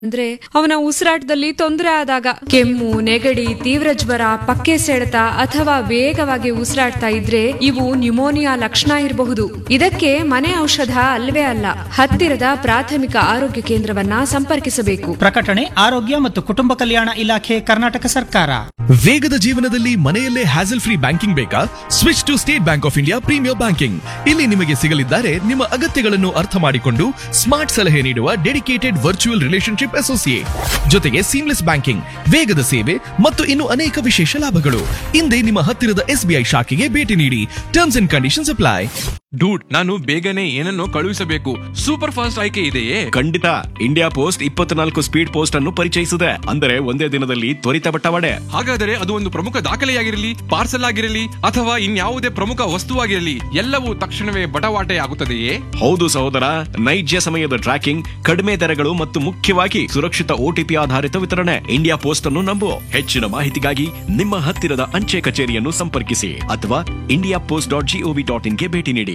ಅಂದ್ರೆ ಅವನ ಉಸಿರಾಟದಲ್ಲಿ ತೊಂದರೆ ಆದಾಗ ಕೆಮ್ಮು ನೆಗಡಿ ತೀವ್ರ ಜ್ವರ ಪಕ್ಕೆ ಸೆಳೆತ ಅಥವಾ ವೇಗವಾಗಿ ಉಸಿರಾಡ್ತಾ ಇದ್ರೆ ಇವು ನ್ಯುಮೋನಿಯಾ ಲಕ್ಷಣ ಇರಬಹುದು ಇದಕ್ಕೆ ಮನೆ ಔಷಧ ಅಲ್ವೇ ಅಲ್ಲ ಹತ್ತಿರದ ಪ್ರಾಥಮಿಕ ಆರೋಗ್ಯ ಕೇಂದ್ರವನ್ನ ಸಂಪರ್ಕಿಸಬೇಕು ಪ್ರಕಟಣೆ ಆರೋಗ್ಯ ಮತ್ತು ಕುಟುಂಬ ಕಲ್ಯಾಣ ಇಲಾಖೆ ಕರ್ನಾಟಕ ಸರ್ಕಾರ ವೇಗದ ಜೀವನದಲ್ಲಿ ಮನೆಯಲ್ಲೇ ಹ್ಯಾಸಲ್ ಫ್ರೀ ಬ್ಯಾಂಕಿಂಗ್ ಬೇಕಾ switch to State Bank of India premier banking ಇಲ್ಲಿ ನಿಮಗೆ ಸಿಗಲಿದ್ದಾರೆ ನಿಮ್ಮ ಅಗತ್ಯಗಳನ್ನು ಅರ್ಥ ಮಾಡಿಕೊಂಡು ಸ್ಮಾರ್ಟ್ ಸಲಹೆ ನೀಡುವ ಡೆಡಿಕೇಟೆಡ್ ವರ್ಚುವಲ್ ರಿಲೇಶನ್ಶಿಪ್ ಅಸೋಸಿಯೇಟ್ ಜೊತೆಗೆ ಸೀಮ್ಲೆಸ್ ಬ್ಯಾಂಕಿಂಗ್ ವೇಗದ ಸೇವೆ ಮತ್ತು ಇನ್ನು ಅನೇಕ ವಿಶೇಷ ಲಾಭಗಳು ಹಿಂದೆ ನಿಮ್ಮ ಹತ್ತಿರದ ಎಸ್ಬಿಐ ಶಾಖೆಗೆ ಭೇಟಿ ನೀಡಿ terms and conditions apply dude ನಾನು ಬೇಗನೆ ಏನನ್ನೋ ಕಳುಹಿಸಬೇಕು ಸೂಪರ್ ಫಾಸ್ಟ್ ಆಯ್ಕೆ ಇದೆಯೇ ಖಂಡಿತ ಇಂಡಿಯಾ ಪೋಸ್ಟ್ ಇಪ್ಪತ್ನಾಲ್ಕು ಸ್ಪೀಡ್ ಪೋಸ್ಟ್ ಅನ್ನು ಪರಿಚಯಿಸಿದೆ ಅಂದರೆ ಒಂದೇ ದಿನದಲ್ಲಿ ತ್ವರಿತ ಬಟ್ಟವಾಡೆ ಹಾಗಾದರೆ ಅದು ಒಂದು ಪ್ರಮುಖ ದಾಖಲೆಯಾಗಿರಲಿ ಪಾರ್ಸಲ್ ಆಗಿರಲಿ ಅಥವಾ ಇನ್ಯಾವುದೇ ಪ್ರಮುಖ ವಸ್ತುವಾಗಿರಲಿ ಎಲ್ಲವೂ ತಕ್ಷಣವೇ ಬಟವಾಟೆ ಆಗುತ್ತದೆಯೇ ಹೌದು ಸಹೋದರ ನೈಜ ಸಮಯದ ಟ್ರ್ಯಾಕಿಂಗ್ ಕಡಿಮೆ ದರಗಳು ಮತ್ತು ಮುಖ್ಯವಾಗಿ ಸುರಕ್ಷಿತ ಓಟಿಪಿ ಆಧಾರಿತ ವಿತರಣೆ ಇಂಡಿಯಾ ಪೋಸ್ಟ್ ಅನ್ನು ನಂಬು ಹೆಚ್ಚಿನ ಮಾಹಿತಿಗಾಗಿ ನಿಮ್ಮ ಹತ್ತಿರದ ಅಂಚೆ ಕಚೇರಿಯನ್ನು ಸಂಪರ್ಕಿಸಿ ಅಥವಾ India Post dot gov dot ಇನ್ಗೆ ಭೇಟಿ ನೀಡಿ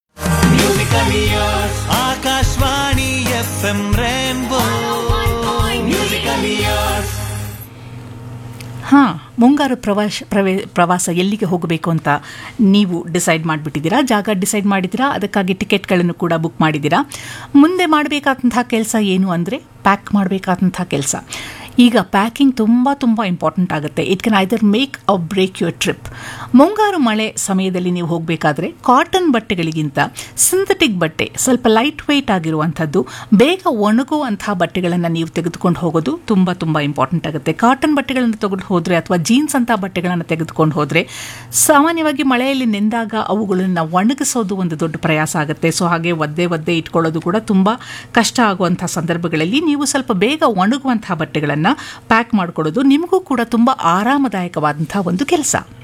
ಆಕಾಶವಾಣಿ ಎಫ್ ಎಂ ರೇನ್ಬೋ ಹಾಂ ಮುಂಗಾರು ಪ್ರವಾಸ ಪ್ರವೇ ಪ್ರವಾಸ ಎಲ್ಲಿಗೆ ಹೋಗಬೇಕು ಅಂತ ನೀವು ಡಿಸೈಡ್ ಮಾಡಿಬಿಟ್ಟಿದ್ದೀರಾ ಜಾಗ ಡಿಸೈಡ್ ಮಾಡಿದ್ದೀರಾ ಅದಕ್ಕಾಗಿ ಟಿಕೆಟ್ಗಳನ್ನು ಕೂಡ ಬುಕ್ ಮಾಡಿದ್ದೀರಾ ಮುಂದೆ ಮಾಡಬೇಕಾದಂಥ ಕೆಲಸ ಏನು ಅಂದರೆ ಪ್ಯಾಕ್ ಮಾಡಬೇಕಾದಂಥ ಕೆಲಸ ಈಗ ಪ್ಯಾಕಿಂಗ್ ತುಂಬ ತುಂಬ ಇಂಪಾರ್ಟೆಂಟ್ ಆಗುತ್ತೆ it can either make a break your trip ಮುಂಗಾರು ಮಳೆ ಸಮಯದಲ್ಲಿ ನೀವು ಹೋಗಬೇಕಾದ್ರೆ ಕಾಟನ್ ಬಟ್ಟೆಗಳಿಗಿಂತ ಸಿಂಥೆಟಿಕ್ ಬಟ್ಟೆ ಸ್ವಲ್ಪ ಲೈಟ್ ವೆಯ್ಟ್ ಆಗಿರುವಂಥದ್ದು ಬೇಗ ಒಣಗುವಂತಹ ಬಟ್ಟೆಗಳನ್ನು ನೀವು ತೆಗೆದುಕೊಂಡು ಹೋಗೋದು ತುಂಬ ತುಂಬ ಇಂಪಾರ್ಟೆಂಟ್ ಆಗುತ್ತೆ ಕಾಟನ್ ಬಟ್ಟೆಗಳನ್ನು ತೆಗೆದು ಹೋದರೆ ಅಥವಾ ಜೀನ್ಸ್ ಅಂತ ಬಟ್ಟೆಗಳನ್ನು ತೆಗೆದುಕೊಂಡು ಹೋದರೆ ಸಾಮಾನ್ಯವಾಗಿ ಮಳೆಯಲ್ಲಿ ನೆಂದಾಗ ಅವುಗಳನ್ನು ಒಣಗಿಸೋದು ಒಂದು ದೊಡ್ಡ ಪ್ರಯಾಸ ಆಗುತ್ತೆ ಸೊ ಹಾಗೆ ಒದ್ದೆ ಒದ್ದೆ ಇಟ್ಕೊಳ್ಳೋದು ಕೂಡ ತುಂಬ ಕಷ್ಟ ಆಗುವಂಥ ಸಂದರ್ಭಗಳಲ್ಲಿ ನೀವು ಸ್ವಲ್ಪ ಬೇಗ ಒಣಗುವಂತಹ ಬಟ್ಟೆಗಳನ್ನು ಪ್ಯಾಕ್ ಮಾಡಿಕೊಡೋದು ನಿಮಗೂ ಕೂಡ ತುಂಬ ಆರಾಮದಾಯಕವಾದಂತಹ ಒಂದು ಕೆಲಸ